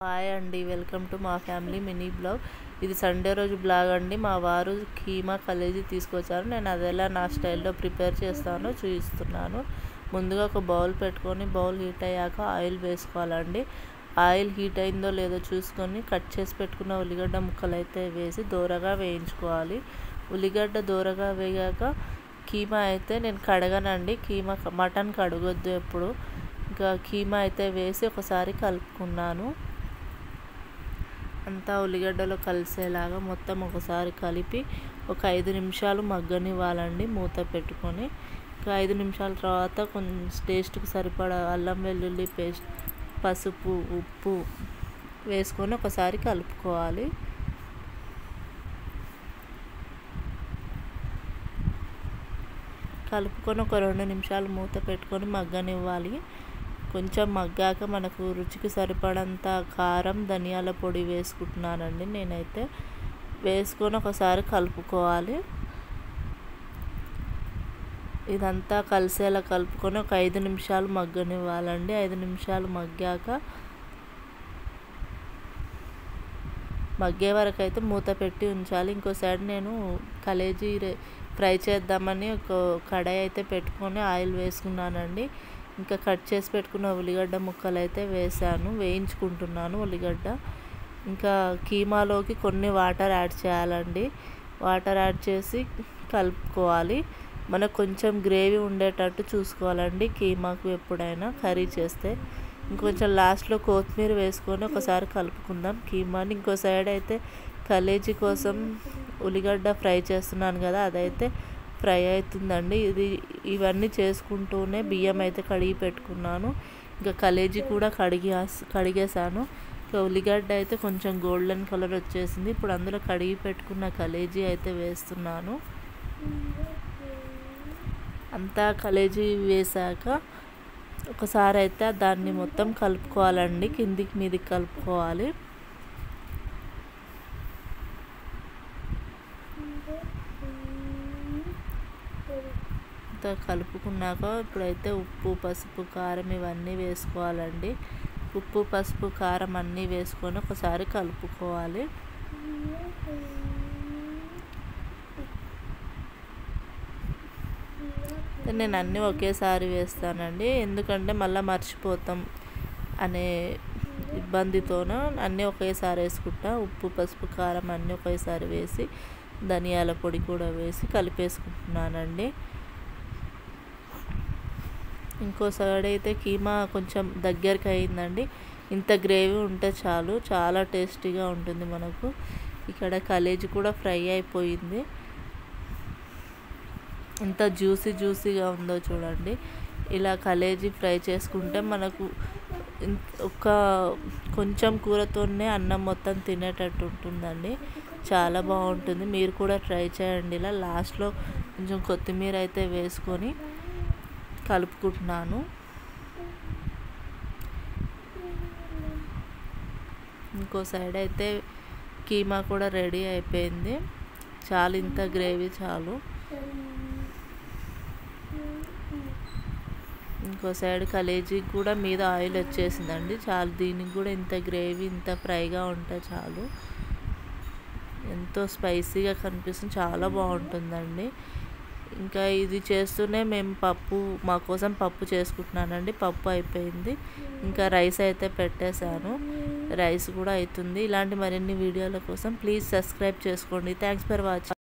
hi అండి welcome to మా family mini blog ఇది సండే రోజు బ్లాగ్ అండి మా వారు కీమా కలేజీ తీసుకొచ్చారు నేను అది ఎలా నా స్టైల్లో ప్రిపేర్ చేస్తానో చూపిస్తున్నాను ముందుగా ఒక బౌల్ పెట్టుకొని బౌల్ హీట్ అయ్యాక ఆయిల్ వేసుకోవాలండి ఆయిల్ హీట్ అయిందో లేదో చూసుకొని కట్ చేసి పెట్టుకున్న ఉల్లిగడ్డ ముక్కలు అయితే వేసి దూరగా వేయించుకోవాలి ఉల్లిగడ్డ దూరగా వేగాక కీమా అయితే నేను కడగనండి కీమా మటన్ కడగొద్దు ఎప్పుడు ఇంకా కీమా అయితే వేసి ఒకసారి కలుపుకున్నాను అంతా ఉల్లిగడ్డలో కలిసేలాగా మొత్తం ఒకసారి కలిపి ఒక ఐదు నిమిషాలు మగ్గనివ్వాలండి మూత పెట్టుకొని ఇంకా ఐదు నిమిషాల తర్వాత కొంచెం టేస్ట్కి సరిపడా అల్లం వెల్లుల్లి పేస్ట్ పసుపు ఉప్పు వేసుకొని ఒకసారి కలుపుకోవాలి కలుపుకొని ఒక రెండు నిమిషాలు మూత పెట్టుకొని మగ్గనివ్వాలి కొంచెం మగ్గాక మనకు రుచికి సరిపడంత కారం ధనియాల పొడి వేసుకుంటున్నానండి నేనైతే వేసుకొని ఒకసారి కలుపుకోవాలి ఇదంతా కలిసేలా కలుపుకొని ఒక ఐదు నిమిషాలు మగ్గనివ్వాలండి ఐదు నిమిషాలు మగ్గాక మగ్గే వరకు అయితే మూత పెట్టి ఉంచాలి ఇంకో సైడ్ నేను కలేజీ ఫ్రై చేద్దామని ఒక కడాయి అయితే పెట్టుకొని ఆయిల్ వేసుకున్నానండి ఇంకా కట్ చేసి పెట్టుకున్న ఉల్లిగడ్డ ముక్కలు అయితే వేసాను వేయించుకుంటున్నాను ఉల్లిగడ్డ ఇంకా కీమాలోకి కొన్ని వాటర్ యాడ్ చేయాలండి వాటర్ యాడ్ చేసి కలుపుకోవాలి మనకు కొంచెం గ్రేవీ ఉండేటట్టు చూసుకోవాలండి కీమాకు ఎప్పుడైనా కర్రీ చేస్తే ఇంకొంచెం లాస్ట్లో కొత్తిమీర వేసుకొని ఒకసారి కలుపుకుందాం కీమాని ఇంకో సైడ్ అయితే కలేజీ కోసం ఉల్లిగడ్డ ఫ్రై చేస్తున్నాను కదా అదైతే ఫ్రై అవుతుందండి ఇది ఇవన్నీ చేసుకుంటూనే బియ్యం అయితే కడిగి పెట్టుకున్నాను ఇంకా కలేజీ కూడా కడిగి కడిగేసాను ఇంకా ఉల్లిగడ్డ అయితే కొంచెం గోల్డెన్ కలర్ వచ్చేసింది ఇప్పుడు అందులో కడిగి పెట్టుకున్న కలేజీ అయితే వేస్తున్నాను అంతా కలేజీ వేసాక ఒకసారి అయితే దాన్ని మొత్తం కలుపుకోవాలండి కిందికి మీదికి కలుపుకోవాలి అంతా కలుపుకున్నాక ఇప్పుడైతే ఉప్పు పసుపు కారం ఇవన్నీ వేసుకోవాలండి ఉప్పు పసుపు కారం అన్నీ వేసుకొని ఒకసారి కలుపుకోవాలి నేను అన్నీ ఒకేసారి వేస్తానండి ఎందుకంటే మళ్ళీ మర్చిపోతాం అనే ఇబ్బందితోన అన్నీ ఒకేసారి వేసుకుంటా ఉప్పు పసుపు కారం అన్నీ ఒకేసారి వేసి ధనియాల పొడి కూడా వేసి కలిపేసుకుంటున్నానండి ఇంకో సైడ్ అయితే కీమా కొంచెం దగ్గరికి అయిందండి ఇంత గ్రేవీ ఉంటే చాలు చాలా టేస్టీగా ఉంటుంది మనకు ఇక్కడ కలేజీ కూడా ఫ్రై అయిపోయింది ఎంత జ్యూసీ జ్యూసీగా ఉందో చూడండి ఇలా కలేజీ ఫ్రై చేసుకుంటే మనకు ఒక కొంచెం కూరతోనే అన్నం మొత్తం తినేటట్టు ఉంటుందండి చాలా బాగుంటుంది మీరు కూడా ట్రై చేయండి ఇలా లాస్ట్లో కొంచెం కొత్తిమీర అయితే వేసుకొని కలుపుకుంటున్నాను ఇంకో సైడ్ అయితే కీమా కూడా రెడీ అయిపోయింది చాలు ఇంత గ్రేవీ చాలు ఇంకో సైడ్ కలేజీ కూడా మీద ఆయిల్ వచ్చేసిందండి చాలు దీనికి కూడా ఇంత గ్రేవీ ఇంత ఫ్రైగా ఉంటే చాలు ఎంతో స్పైసీగా కనిపిస్తుంది చాలా బాగుంటుందండి ఇంకా ఇది చేస్తూనే మేము పప్పు మా కోసం పప్పు చేసుకుంటున్నానండి పప్పు అయిపోయింది ఇంకా రైస్ అయితే పెట్టేశాను రైస్ కూడా అవుతుంది ఇలాంటి మరిన్ని వీడియోల కోసం ప్లీజ్ సబ్స్క్రైబ్ చేసుకోండి థ్యాంక్స్ ఫర్ వాచింగ్